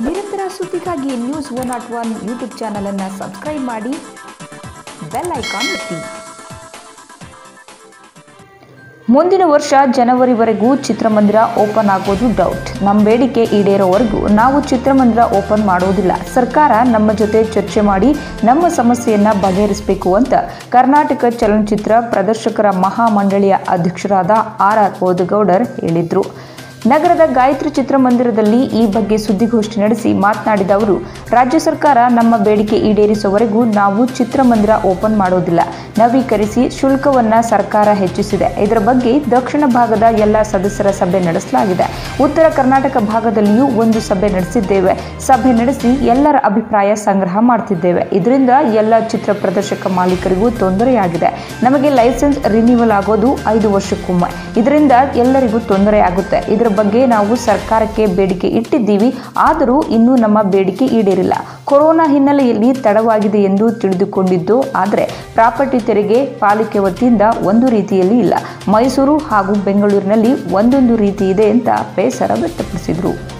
ನಿರಂತರ ಸುದ್ದಿಗಾಗಿ news one not one YouTube ಚಾನಲನ್ನು ಸಬ್ಸ್ಕ್ರೈಬ್ ಮಾಡಿ ಬೆಲ್ ಐಕಾನ್ ಒತ್ತಿ ಮುಂದಿನ ವರ್ಷ ಜನವರಿವರೆಗೂ ಚಿತ್ರಮಂದಿರ ಓಪನ್ ಆಗೋದು ಡೌಟ್ ನಮ್ಮ ಬೇಡಿಕೆ ಈಡೇರೋವರೆಗೂ ನಾವು ಚಿತ್ರಮಂದಿರ ಓಪನ್ ಮಾಡೋದಿಲ್ಲ ಸರ್ಕಾರ ನಮ್ಮ ಜೊತೆ ಚರ್ಚೆ ಮಾಡಿ ನಮ್ಮ ಸಮಸ್ಯೆಯನ್ನ ಬಗೆಹರಿಸಬೇಕು ಅಂತ ಕರ್ನಾಟಕ ಚಲನಚಿತ್ರ ಪ್ರದರ್ಶಕರ ಮಹಾಮಂಡಳಿಯ ಅಧ್ಯಕ್ಷರಾದ ಆರ್ ಆರ್ ಓದಗೌಡರ್ ಹೇಳಿದ್ರು ನಗರದ ಗಾಯತ್ರಿ ಚಿತ್ರಮಂದಿರದಲ್ಲಿ ಈ ಬಗ್ಗೆ ಸುದ್ದಿಗೋಷ್ಠಿ ನಡೆಸಿ ಮಾತನಾಡಿದ ಅವರು ರಾಜ್ಯ ಸರ್ಕಾರ ನಮ್ಮ ಬೇಡಿಕೆ ಈಡೇರಿಸುವವರೆಗೂ ನಾವು ಚಿತ್ರಮಂದಿರ ಓಪನ್ ಮಾಡೋದಿಲ್ಲ ನವೀಕರಿಸಿ ಶುಲ್ಕವನ್ನ ಸರ್ಕಾರ ಹೆಚ್ಚಿಸಿದೆ ಇದರ ಬಗ್ಗೆ ದಕ್ಷಿಣ ಭಾಗದ ಎಲ್ಲ ಸದಸ್ಯರ ಸಭೆ ನಡೆಸಲಾಗಿದೆ ಉತ್ತರ ಕರ್ನಾಟಕ ಭಾಗದಲ್ಲಿಯೂ ಒಂದು ಸಭೆ ನಡೆಸಿದ್ದೇವೆ ಸಭೆ ನಡೆಸಿ ಎಲ್ಲರ ಅಭಿಪ್ರಾಯ ಸಂಗ್ರಹ ಮಾಡ್ತಿದ್ದೇವೆ ಇದರಿಂದ ಎಲ್ಲ ಚಿತ್ರ ಪ್ರದರ್ಶಕ ಮಾಲೀಕರಿಗೂ ತೊಂದರೆಯಾಗಿದೆ ನಮಗೆ ಲೈಸೆನ್ಸ್ ರಿನ್ಯೂವಲ್ ಆಗೋದು ಐದು ವರ್ಷಕ್ಕೊಮ್ಮೆ ಇದರಿಂದ ಎಲ್ಲರಿಗೂ ತೊಂದರೆ ಆಗುತ್ತೆ ಇದರ ಬಗ್ಗೆ ನಾವು ಸರ್ಕಾರಕ್ಕೆ ಬೇಡಿಕೆ ಇಟ್ಟಿದ್ದೀವಿ ಆದರೂ ಇನ್ನೂ ನಮ್ಮ ಬೇಡಿಕೆ ಈಡೇರಿಲ್ಲ ಕೊರೋನಾ ಹಿನ್ನೆಲೆಯಲ್ಲಿ ತಡವಾಗಿದೆ ಎಂದು ತಿಳಿದುಕೊಂಡಿದ್ದು ಆದರೆ ಪ್ರಾಪರ್ಟಿ ತೆರಿಗೆ ಪಾಲಿಕೆ ವತಿಯಿಂದ ಒಂದು ರೀತಿಯಲ್ಲಿ ಇಲ್ಲ ಮೈಸೂರು ಹಾಗೂ ಬೆಂಗಳೂರಿನಲ್ಲಿ ಒಂದೊಂದು ರೀತಿ ಇದೆ ಅಂತ ಬೇಸರ ವ್ಯಕ್ತಪಡಿಸಿದರು